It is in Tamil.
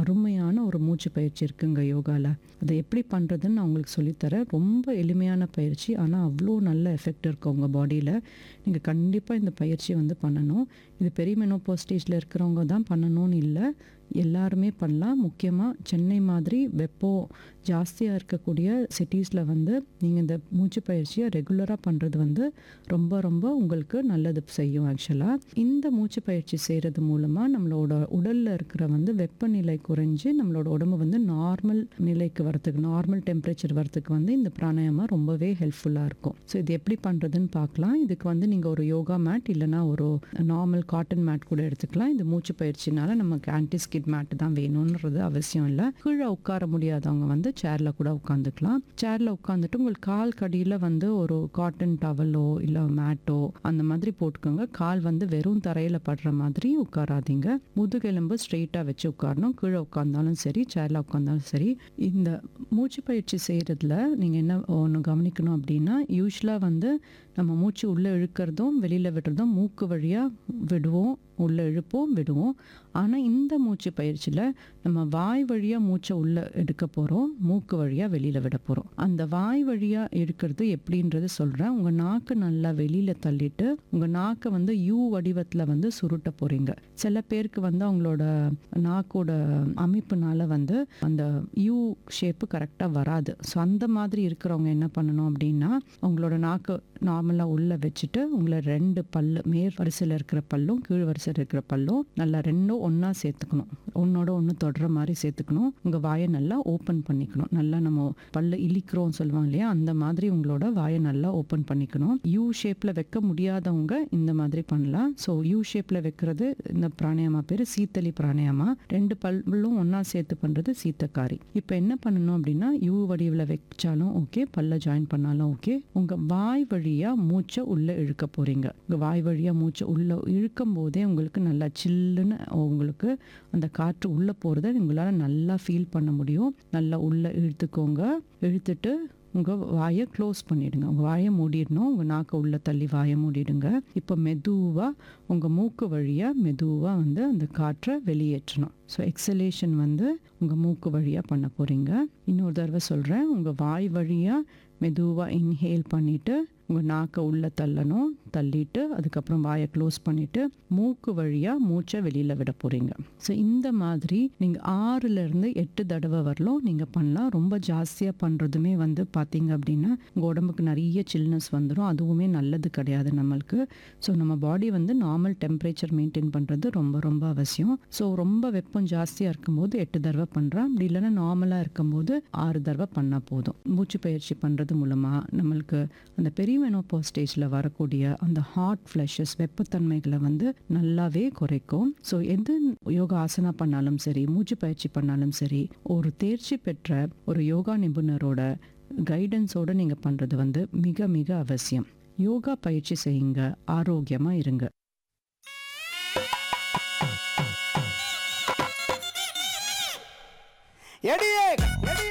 அருமையான ஒரு மூச்சு பயிற்சி இருக்குங்க யோகாவில் அதை எப்படி பண்ணுறதுன்னு நான் உங்களுக்கு சொல்லித்தரேன் ரொம்ப எளிமையான பயிற்சி ஆனால் அவ்வளோ நல்ல எஃபெக்ட் இருக்கும் உங்கள் பாடியில் நீங்கள் கண்டிப்பாக இந்த பயிற்சியை வந்து பண்ணணும் இது பெரிய மெனோபோ ஸ்டேஜில் இருக்கிறவங்க தான் பண்ணணும்னு இல்லை எல்லாருமே பண்ணலாம் முக்கியமாக சென்னை மாதிரி வெப்பம் ஜாஸ்தியாக இருக்கக்கூடிய சிட்டிஸில் வந்து நீங்கள் இந்த மூச்சு பயிற்சியை ரெகுலராக பண்ணுறது வந்து ரொம்ப ரொம்ப உங்களுக்கு நல்லது செய்யும் ஆக்சுவலாக இந்த மூச்சு பயிற்சி செய்கிறது மூலமாக நம்மளோட உடலில் இருக்கிற வந்து வெப்பநிலை குறைஞ்சு நம்மளோட உடம்பு வந்து நார்மல் நிலைக்கு வரத்துக்கு நார்மல் டெம்பரேச்சர் வரத்துக்கு வந்து இந்த பிராணாயாமா ரொம்பவே ஹெல்ப்ஃபுல்லாக இருக்கும் ஸோ இது எப்படி பண்ணுறதுன்னு பார்க்கலாம் இதுக்கு வந்து நீங்கள் ஒரு யோகா மேட் இல்லைனா ஒரு நார்மல் காட்டன் மேட் கூட எடுத்துக்கலாம் இந்த மூச்சு பயிற்சினால நமக்கு ஆன்டி ஸ்கிட் மேட் தான் வேணும்ன்றது அவசியம் இல்லை கீழே உட்கார முடியாதவங்க வந்து சேரில் கூட உட்காந்துக்கலாம் சேரில் உட்காந்துட்டு உங்களுக்கு கால் கடியில் வந்து ஒரு காட்டன் டவலோ இல்லை மேட்டோ அந்த மாதிரி போட்டுக்கோங்க கால் வந்து வெறும் தரையில் படுற மாதிரி உட்காராதீங்க முதுகெலும்பு ஸ்ட்ரெயிட்டாக வச்சு உட்காரணும் கீழே உட்காந்தாலும் சரி சேரில் உட்காந்தாலும் சரி இந்த மூச்சு பயிற்சி செய்கிறதுல நீங்கள் என்ன ஒன்று கவனிக்கணும் அப்படின்னா யூஸ்வலாக வந்து நம்ம மூச்சு உள்ளே இழுக்கிறதும் வெளியில் விடுறதும் மூக்கு வழியாக விடுவோம் உள்ளே இழுப்போம் விடுவோம் ஆனால் இந்த மூச்சு பயிற்சியில் நம்ம வாய் வழியாக மூச்சை உள்ளே எடுக்க போகிறோம் மூக்கு வழியாக வெளியில் விட போகிறோம் அந்த வாய் வழியாக எடுக்கிறது எப்படின்றது சொல்கிறேன் உங்கள் நாக்கு நல்லா வெளியில் தள்ளிட்டு உங்கள் நாக்கை வந்து யூ வடிவத்தில் வந்து சுருட்ட போகிறீங்க சில பேருக்கு வந்து அவங்களோட நாக்கோட அமைப்புனால வந்து அந்த யூ ஷேப்பு கரெக்டாக வராது ஸோ அந்த மாதிரி இருக்கிறவங்க என்ன பண்ணணும் அப்படின்னா அவங்களோட நாக்கு நார்மலாக உள்ளே வச்சுட்டு உங்களை ரெண்டு பல்லு மேல் வரிசையில் இருக்கிற பல்லும் கீழ் வரிசையில் இருக்கிற பல்லும் நல்லா ரெண்டும் ஒன்றா சேர்த்துக்கணும் ஒன்னோட ஒன்று தொடுற மாதிரி சேர்த்துக்கணும் உங்கள் வாயை நல்லா ஓப்பன் பண்ணிக்கணும் நல்லா நம்ம பல்லு இழிக்கிறோம் சொல்லுவாங்க இல்லையா அந்த மாதிரி உங்களோட வாயை நல்லா ஓப்பன் பண்ணிக்கணும் யூ ஷேப்பில் வைக்க முடியாதவங்க இந்த மாதிரி பண்ணலாம் ஸோ யூ ஷேப்பில் வைக்கிறது இந்த பிராணாயாமா பேர் சீத்தலி பிராணாயாமா ரெண்டு பல்லும் ஒன்றா சேர்த்து பண்ணுறது சீத்தக்காரி இப்போ என்ன பண்ணணும் அப்படின்னா யூ வடிவில் வச்சாலும் ஓகே பல்ல ஜாயின் பண்ணாலும் ஓகே உங்கள் வாய் வழியாக மூச்சை உள்ளே இழுக்க போகிறீங்க உங்கள் வாய் வழியாக மூச்சை உள்ளே இழுக்கும் போதே உங்களுக்கு நல்லா சில்லுன்னு உங்களுக்கு அந்த காற்று உள்ளே போகிறத உங்களால் நல்லா ஃபீல் பண்ண முடியும் நல்லா உள்ளே இழுத்துக்கோங்க இழுத்துட்டு உங்கள் வாயை க்ளோஸ் பண்ணிடுங்க உங்கள் வாயை மூடிடணும் உங்கள் நாக்கை உள்ளே தள்ளி வாயை மூடிடுங்க இப்போ மெதுவாக உங்கள் மூக்கு வழியாக மெதுவாக வந்து அந்த காற்றை வெளியேற்றணும் ஸோ எக்ஸலேஷன் வந்து உங்கள் மூக்கு வழியாக பண்ண போகிறீங்க இன்னொரு தடவை சொல்கிறேன் உங்கள் வாய் வழியாக மெதுவாக இன்ஹேல் பண்ணிவிட்டு உங்கள் நாக்கை உள்ளே தள்ளணும் தள்ளிட்டு அதுக்கப்புறம் வாயை க்ளோஸ் பண்ணிவிட்டு மூக்கு வழியாக மூச்சை வெளியில் விட போகிறீங்க ஸோ இந்த மாதிரி நீங்கள் ஆறுலேருந்து எட்டு தடவை வரலும் நீங்கள் பண்ணலாம் ரொம்ப ஜாஸ்தியாக பண்ணுறதுமே வந்து பார்த்தீங்க அப்படின்னா உங்கள் உடம்புக்கு நிறைய சில்னஸ் வந்துடும் அதுவுமே நல்லது கிடையாது நம்மளுக்கு ஸோ நம்ம பாடி வந்து நார்மல் டெம்பரேச்சர் மெயின்டைன் பண்ணுறது ரொம்ப ரொம்ப அவசியம் ஸோ ரொம்ப வெப்பம் ஜாஸ்தியாக இருக்கும்போது எட்டு தடவை பண்ணுறோம் அப்படி இல்லைன்னா நார்மலாக இருக்கும்போது ஆறு தடவை பண்ணால் போதும் மூச்சு பயிற்சி பண்ணுறது மூலமாக நம்மளுக்கு அந்த பெரிய மெனோபோ ஸ்டேஜில் வரக்கூடிய அந்த ஹார்ட் ஃப்ளஷஸ் வெப்பத்தன்மைகளை வந்து நல்லாவே குறைக்கும் ஸோ எது யோகா ஆசனா பண்ணாலும் சரி மூச்சு பயிற்சி பண்ணாலும் சரி ஒரு தேர்ச்சி பெற்ற ஒரு யோகா நிபுணரோட கைடன்ஸோட நீங்கள் பண்ணுறது வந்து மிக மிக அவசியம் யோகா பயிற்சி செய்யுங்க ஆரோக்கியமாக இருங்க எடியே